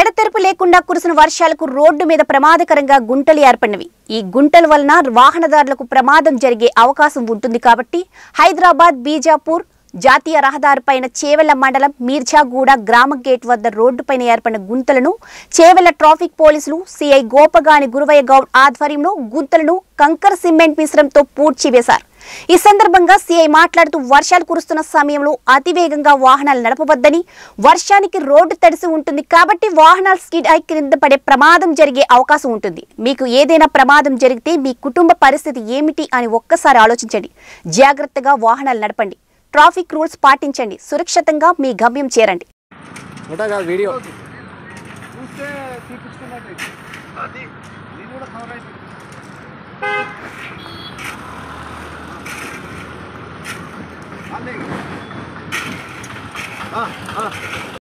ఎడతెరపు లేకుండా కురిసిన వర్షాలకు రోడ్డు మీద ప్రమాదకరంగా గుంటలు ఏర్పడినవి ఈ గుంటల వలన వాహనదారులకు ప్రమాదం జరిగే అవకాశం ఉంటుంది కాబట్టి హైదరాబాద్ బీజాపూర్ జాతీయ రహదారిపైన చేవెళ్ల మండలం మీర్జాగూడ గ్రామ గేట్ వద్ద రోడ్డుపైన ఏర్పడిన గుంతలను చేవెళ్ల ట్రాఫిక్ పోలీసులు సిఐ గోపగాని గురువయ్య గౌడ్ ఆధ్వర్యంలో గుంతలను కంకర సిమెంట్ మిశ్రమంతో పూడ్చివేశారు ఈ సందర్భంగా సీఐ మాట్లాడుతూ వర్షాలు కురుస్తున్న సమయంలో అతివేగంగా వాహనాలు నడపవద్దని వర్షానికి రోడ్డు తడిసి ఉంటుంది కాబట్టి వాహనాలు స్కిడ్ అయి క్రింద పడే ప్రమాదం జరిగే అవకాశం ఉంటుంది మీకు ఏదైనా ప్రమాదం జరిగితే మీ కుటుంబ పరిస్థితి ఏమిటి అని ఒక్కసారి ఆలోచించండి జాగ్రత్తగా వాహనాలు నడపండి ట్రాఫిక్ రూల్స్ పాటించండి సురక్షితంగా మీ గమ్యం చేరండి ఫోటో కాదు వీడియో చూస్తే తీపించుకున్నట్టు అది ఇది కూడా కవర్ అవుతుంది అదే